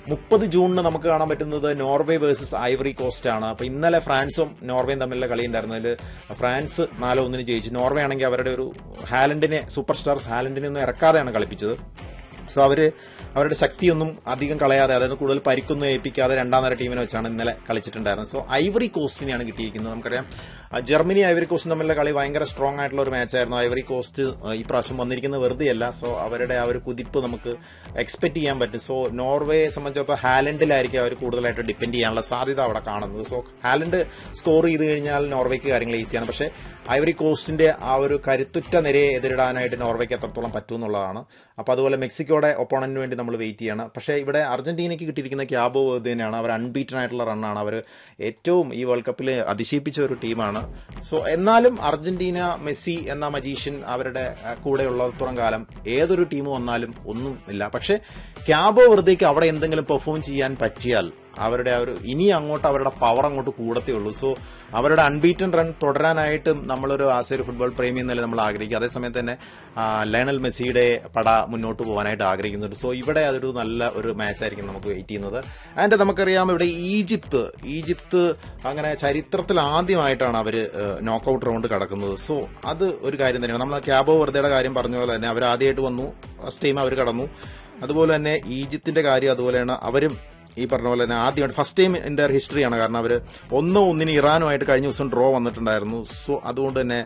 മുപ്പത് ജൂണിന് നമുക്ക് കാണാൻ പറ്റുന്നത് നോർവേ വേഴ്സസ് ഐവറി കോസ്റ്റ് ആണ് അപ്പൊ ഇന്നലെ ഫ്രാൻസും നോർവേയും തമ്മിലുള്ള കളി ഉണ്ടായിരുന്നതിൽ ഫ്രാൻസ് നാലോ ഒന്നിന് ജയിച്ചു നോർവേ ആണെങ്കിൽ അവരുടെ ഒരു ഹാലൻഡിനെ സൂപ്പർ സ്റ്റാർസ് ഹാലൻഡിനെ ഒന്നും ഇറക്കാതെയാണ് കളിപ്പിച്ചത് സോ അവര് അവരുടെ ശക്തിയൊന്നും അധികം കളയാതെ അതായത് കൂടുതൽ പരിക്കൊന്നും ഏൽപ്പിക്കാതെ രണ്ടാം നിര ടീമിനെ വെച്ചാണ് ഇന്നലെ കളിച്ചിട്ടുണ്ടായിരുന്നത് സോ ഐവറി കോസ്റ്റിനെയാണ് കിട്ടിയിരിക്കുന്നത് നമുക്കറിയാം ആ, ജർമ്മനി ഐവറി കോസ്റ്റ് തമ്മിലുള്ള കളി ഭയങ്കര സ്ട്രോങ് ആയിട്ടുള്ള ഒരു മാച്ചായിരുന്നു ഐവറി കോസ്റ്റ് ആ, ഈ പ്രാവശ്യം വന്നിരിക്കുന്നത് വെറുതെയല്ല സോ അവരുടെ ആ ഒരു കുതിപ്പ് നമുക്ക് എക്സ്പെക്ട് ചെയ്യാൻ പറ്റും സോ നോർവേയെ സംബന്ധിച്ചിടത്തോളം ഹാലൻഡിലായിരിക്കും അവർ കൂടുതലായിട്ട് ഡിപ്പെൻഡ് ചെയ്യാനുള്ള സാധ്യത അവിടെ കാണുന്നത് സോ ഹാലൻഡ് സ്കോർ ചെയ്ത് കഴിഞ്ഞാൽ നോർവേക്ക് കാര്യങ്ങൾ ഈസിയാണ് പക്ഷേ ഐവറി കോസ്റ്റിന്റെ ആ ഒരു കരുത്തുറ്റ നിരയെ എതിരിടാനായിട്ട് നോർവേക്ക് എത്രത്തോളം പറ്റും എന്നുള്ളതാണ് അപ്പോൾ അതുപോലെ മെക്സിക്കോയുടെ ഒപ്പോണന്റിന് വേണ്ടി നമ്മൾ വെയിറ്റ് ചെയ്യണം പക്ഷേ ഇവിടെ അർജന്റീനയ്ക്ക് കിട്ടിയിരിക്കുന്ന ക്യാബോ വേർദേനെയാണ് അവർ അൺബീറ്റൻ ആയിട്ടുള്ള റണ്ണാണ് അവർ ഏറ്റവും ഈ വേൾഡ് കപ്പിൽ അതിശയിപ്പിച്ച ഒരു ടീമാണ് സോ എന്നാലും അർജന്റീന മെസ്സി എന്ന മജീഷ്യൻ അവരുടെ ആ, കൂടെയുള്ളത്തോളം കാലം ഏതൊരു ടീം വന്നാലും ഒന്നും ഇല്ല പക്ഷേ ക്യാബോ വെറുതേക്ക് അവിടെ എന്തെങ്കിലും പെർഫോം ചെയ്യാൻ പറ്റിയാൽ അവരുടെ ആ ഒരു ഇനി അങ്ങോട്ട് അവരുടെ പവർ അങ്ങോട്ട് കൂടത്തേ ഉള്ളൂ സോ അവരുടെ അൺബീറ്റൻ റൺ തുടരാനായിട്ടും നമ്മളൊരു ആസ് ഒരു ഫുട്ബോൾ പ്രേമി എന്നല്ലേ നമ്മൾ ആഗ്രഹിക്കും അതേസമയത്ത് തന്നെ ആ, ലയണൽ മെസ്സിയുടെ പട മുന്നോട്ട് പോകാനായിട്ട് ആഗ്രഹിക്കുന്നുണ്ട് സോ ഇവിടെ അതൊരു നല്ല ഒരു മാച്ച് ആയിരിക്കും നമുക്ക് വെയിറ്റ് ചെയ്യുന്നത് ആൻഡ് നമുക്കറിയാം ഇവിടെ ഈജിപ്ത് ഈജിപ്ത് അങ്ങനെ ചരിത്രത്തിൽ ആദ്യമായിട്ടാണ് അവർ നോക്കൌട്ട് റൗണ്ട് കടക്കുന്നത് സോ അത് ഒരു കാര്യം തന്നെയാണ് നമ്മൾ ക്യാബോ വെറുതെയുടെ കാര്യം പറഞ്ഞ പോലെ തന്നെ അവർ ആദ്യമായിട്ട് വന്നു ഫസ്റ്റ് ടൈം അവർ കടന്നു അതുപോലെ തന്നെ ഈജിപ്തിന്റെ കാര്യം അതുപോലെയാണ് അവരും ഈ പറഞ്ഞ പോലെ തന്നെ ആദ്യമായിട്ട് ഫസ്റ്റ് ടൈം ഇൻ ദർ ഹിസ്റ്ററിയാണ് കാരണം അവർ ഒന്നോ ഒന്നിന് ഇറാനുമായിട്ട് കഴിഞ്ഞ ദിവസം ഡ്രോ വന്നിട്ടുണ്ടായിരുന്നു സോ അതുകൊണ്ട് തന്നെ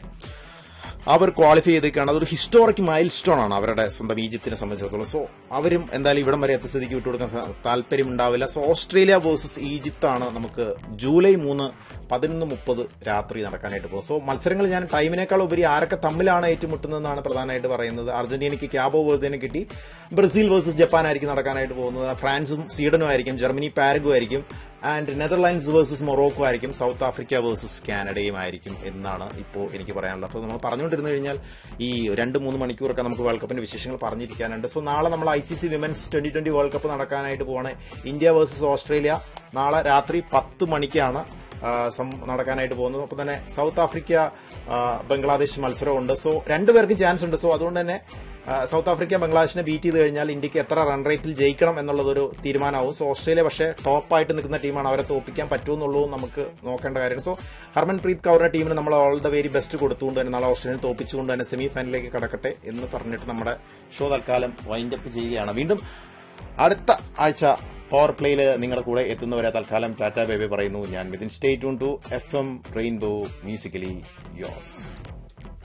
അവർ ക്വാളിഫൈ ചെയ്തേക്കാണ് അതൊരു ഹിസ്റ്റോറിക് മൈൽ സ്റ്റോൺ ആണ് അവരുടെ സ്വന്തം ഈജിപ്തിനെ സംബന്ധിച്ചിടത്തോളം സോ അവരും എന്തായാലും ഇവിടം വരെ എത്തിയ സ്ഥിതിക്ക് വിട്ടുകൊടുക്കാൻ സ- താല്പര്യം ഉണ്ടാവില്ല സോ ഓസ്ട്രേലിയ വേഴ്സസ് ഈജിപ്ത് ആണ് നമുക്ക് ജൂലൈ മൂന്ന് പതിനൊന്ന് മുപ്പത് രാത്രി നടക്കാനായിട്ട് പോകും സോ മത്സരങ്ങൾ ഞാൻ ടൈമിനേക്കാൾ ഉപരി ആരൊക്കെ തമ്മിലാണ് ഏറ്റുമുട്ടുന്നതെന്നാണ് പ്രധാനമായിട്ട് പറയുന്നത് അർജന്റീനയ്ക്ക് ക്യാബോ വേർദേനെ കിട്ടി ബ്രസീൽ വേഴ്സസ് ജപ്പാൻ ആയിരിക്കും നടക്കാനായിട്ട് പോകുന്നത് ഫ്രാൻസും സ്വീഡനും ആയിരിക്കും ജർമ്മനി പാരഗോ ആയിരിക്കും ആൻഡ് നെതർലാൻഡ്സ് വേഴ്സസ് മൊറോക്കോ ആയിരിക്കും സൗത്ത് ആഫ്രിക്ക വേഴ്സസ് കാനഡയും ആയിരിക്കും എന്നാണ് ഇപ്പോൾ എനിക്ക് പറയാനുള്ളത് അപ്പോൾ നമ്മൾ പറഞ്ഞുകൊണ്ടിരുന്നു കഴിഞ്ഞാൽ ഈ രണ്ട് മൂന്ന് മണിക്കൂറൊക്കെ നമുക്ക് വേൾഡ് കപ്പിന്റെ വിശേഷങ്ങൾ പറഞ്ഞിരിക്കാനുണ്ട് സോ നാളെ നമ്മൾ I C C women's twenty twenty World Cup നടക്കാനായിട്ട് പോവാണ് ഇന്ത്യ വേഴ്സസ് ഓസ്ട്രേലിയ നാളെ രാത്രി പത്ത് മണിക്കാണ് ആ, സം- നടക്കാനായിട്ട് പോകുന്നത് ഒപ്പം തന്നെ സൗത്ത് ആഫ്രിക്ക ആ, ബംഗ്ലാദേശ് മത്സരമുണ്ട് സോ രണ്ടുപേർക്കും ചാൻസ് ഉണ്ട് സോ അതുകൊണ്ട് തന്നെ ആ, സൗത്ത് ആഫ്രിക്ക ബംഗ്ലാദേശിനെ ബീറ്റ് ചെയ്ത് കഴിഞ്ഞാൽ ഇന്ത്യക്ക് എത്ര റൺ റേറ്റിൽ ജയിക്കണം എന്നുള്ളതൊരു തീരുമാനമാവും സോ ഓസ്ട്രേലിയ പക്ഷേ ടോപ്പായിട്ട് നിൽക്കുന്ന ടീമാണ് അവരെ തോപ്പിക്കാൻ പറ്റുമെന്നുള്ളൂ നമുക്ക് നോക്കേണ്ട കാര്യമാണ് സോ ഹർമൻപ്രീത് കൗറിന്റെ ടീമിന് നമ്മൾ ഓൾ ദ വെരി ബെസ്റ്റ് കൊടുത്തുകൊണ്ട് തന്നെ നാളെ ഓസ്ട്രേലിയനെ തോപ്പിച്ചുകൊണ്ട് തന്നെ സെമി ഫൈനലിലേക്ക് കടക്കട്ടെ എന്ന് പറഞ്ഞിട്ട് നമ്മുടെ ഷോ തൽക്കാലം വൈൻഡ് അപ്പ് ചെയ്യുകയാണ് വീണ്ടും അടുത്ത ആഴ്ച പവർ പ്ലേയിൽ നിങ്ങളുടെ കൂടെ എത്തുന്നവരെ തൽക്കാലം ടാറ്റ ബേബി പറയുന്നു ഞാൻ within stay tune to F M rainbow musically യോസ്